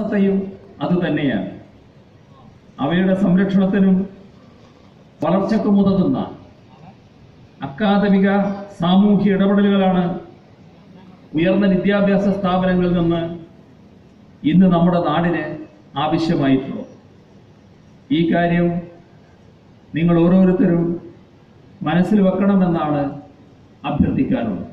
അന്തസത്തയും അതുതന്നെയാണ് അവയുടെ സംരക്ഷണത്തിനും വളർച്ചയ്ക്കും ഉതകുന്ന അക്കാദമിക സാമൂഹ്യ ഇടപെടലുകളാണ് ഉയർന്ന വിദ്യാഭ്യാസ സ്ഥാപനങ്ങളിൽ നിന്ന് ഇന്ന് നമ്മുടെ നാടിന് ആവശ്യമായിട്ടുള്ളത് ഈ കാര്യം നിങ്ങൾ ഓരോരുത്തരും മനസ്സിൽ വെക്കണമെന്നാണ് അഭ്യർത്ഥിക്കാനുള്ളത്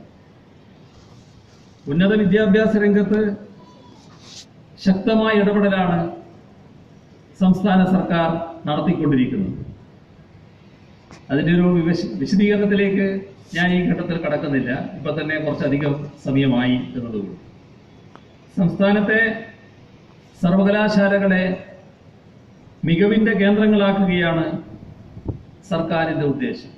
ഉന്നത വിദ്യാഭ്യാസ രംഗത്ത് ശക്തമായ ഇടപെടലാണ് സംസ്ഥാന സർക്കാർ നടത്തിക്കൊണ്ടിരിക്കുന്നത് അതിൻ്റെ ഒരു വിവശ- വിശദീകരണത്തിലേക്ക് ഞാൻ ഈ ഘട്ടത്തിൽ കടക്കുന്നില്ല ഇപ്പൊ തന്നെ കുറച്ചധികം സമയമായി എന്നതുകൊണ്ട് സംസ്ഥാനത്തെ സർവകലാശാലകളെ മികവിന്റെ കേന്ദ്രങ്ങളാക്കുകയാണ് സർക്കാരിന്റെ ഉദ്ദേശം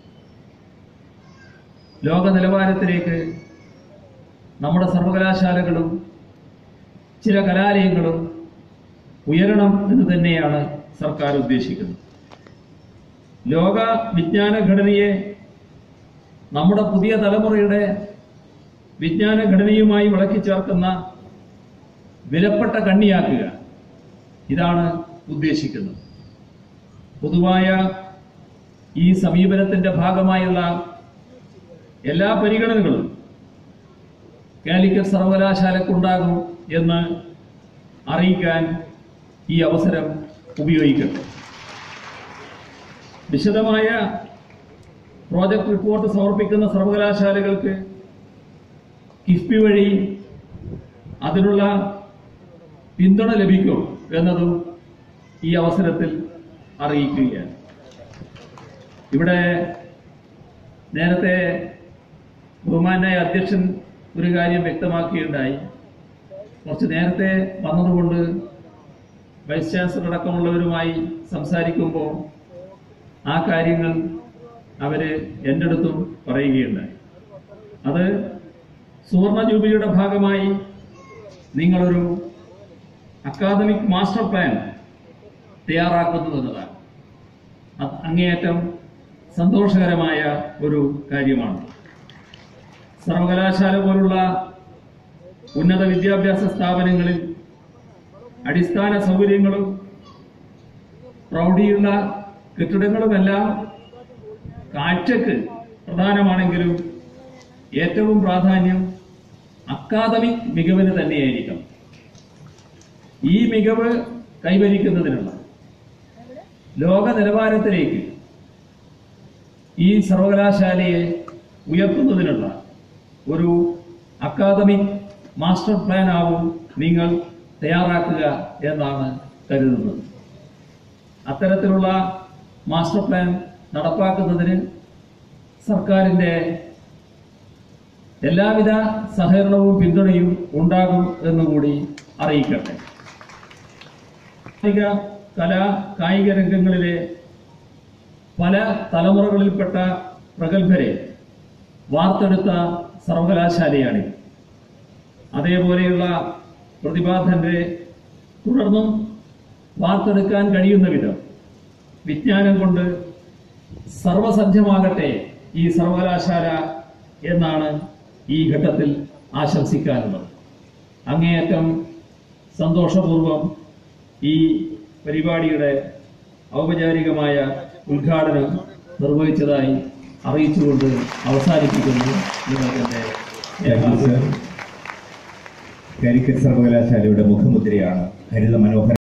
ലോക നിലവാരത്തിലേക്ക് നമ്മുടെ സർവകലാശാലകളും ചില കലാലയങ്ങളും ഉയരണം എന്ന് തന്നെയാണ് സർക്കാർ ഉദ്ദേശിക്കുന്നത് ലോക വിജ്ഞാന ഘടനയെ നമ്മുടെ പുതിയ തലമുറയുടെ വിജ്ഞാന ഘടനയുമായി വിളക്കി ചേർക്കുന്ന വിലപ്പെട്ട കണ്ണിയാക്കുക ഇതാണ് ഉദ്ദേശിക്കുന്നത് പൊതുവായ ഈ സമീപനത്തിന്റെ ഭാഗമായുള്ള എല്ലാ പരിഗണനകളും കാലിക്കറ്റ് സർവകലാശാലക്കുണ്ടാകും എന്ന് അറിയിക്കാൻ ഈ അവസരം ഉപയോഗിക്കട്ടെ വിശദമായ പ്രോജക്ട് റിപ്പോർട്ട് സമർപ്പിക്കുന്ന സർവകലാശാലകൾക്ക് കിഫ്ബി വഴി അതിനുള്ള പിന്തുണ ലഭിക്കും എന്നതും ഈ അവസരത്തിൽ അറിയിക്കുകയാണ് ഇവിടെ നേരത്തെ ബഹുമാനായ അധ്യക്ഷൻ ഒരു കാര്യം വ്യക്തമാക്കുകയുണ്ടായി കുറച്ച് നേരത്തെ വന്നതുകൊണ്ട് വൈസ് ചാൻസലർ അടക്കമുള്ളവരുമായി സംസാരിക്കുമ്പോൾ ആ കാര്യങ്ങൾ അവര് എൻ്റെ അടുത്തും പറയുകയുണ്ടായി അത് സുവർണ ജൂബിലിയുടെ ഭാഗമായി നിങ്ങളൊരു അക്കാദമിക് മാസ്റ്റർ പ്ലാൻ തയ്യാറാക്കുന്നു എന്നതാണ് അത് അങ്ങേയറ്റം സന്തോഷകരമായ ഒരു കാര്യമാണ് സർവകലാശാല പോലുള്ള ഉന്നത വിദ്യാഭ്യാസ സ്ഥാപനങ്ങളിൽ അടിസ്ഥാന സൗകര്യങ്ങളും പ്രൗഢിയുള്ള കെട്ടിടങ്ങളുമെല്ലാം കാഴ്ചക്ക് പ്രധാനമാണെങ്കിലും ഏറ്റവും പ്രാധാന്യം അക്കാദമിക് മികവിന് തന്നെയായിരിക്കണം ഈ മികവ് കൈവരിക്കുന്നതിനുള്ള ലോക നിലവാരത്തിലേക്ക് ഈ സർവകലാശാലയെ ഉയർത്തുന്നതിനുള്ള ഒരു അക്കാദമിക് മാസ്റ്റർ പ്ലാൻ ആവും നിങ്ങൾ തയ്യാറാക്കുക എന്നാണ് കരുതുന്നത് അത്തരത്തിലുള്ള മാസ്റ്റർ പ്ലാൻ നടപ്പാക്കുന്നതിന് സർക്കാരിന്റെ എല്ലാവിധ സഹകരണവും പിന്തുണയും ഉണ്ടാകും എന്നുകൂടി അറിയിക്കട്ടെ കായിക കലാ കായിക രംഗങ്ങളിലെ പല തലമുറകളിൽപ്പെട്ട പ്രഗത്ഭരെ വാർത്തെടുത്ത സർവകലാശാലയാണ് അതേപോലെയുള്ള പ്രതിഭാധന്റെ തുടർന്നും വാർത്തെടുക്കാൻ കഴിയുന്ന വിധം വിജ്ഞാനം കൊണ്ട് സർവസജ്ജമാകട്ടെ ഈ സർവകലാശാല എന്നാണ് ഈ ഘട്ടത്തിൽ ആശംസിക്കാനുള്ളത് അങ്ങേയറ്റം സന്തോഷപൂർവം ഈ പരിപാടിയുടെ ഔപചാരികമായ ഉദ്ഘാടനം നിർവഹിച്ചതായി അറിയിച്ചുകൊണ്ട് അവസാനിപ്പിക്കുന്നു നിങ്ങൾക്കെന്റെ താങ്ക് യു സർ കാലിക്കറ്റ് സർവകലാശാലയുടെ മുഖമുദ്രയാണ് ഹരിത മനോഹര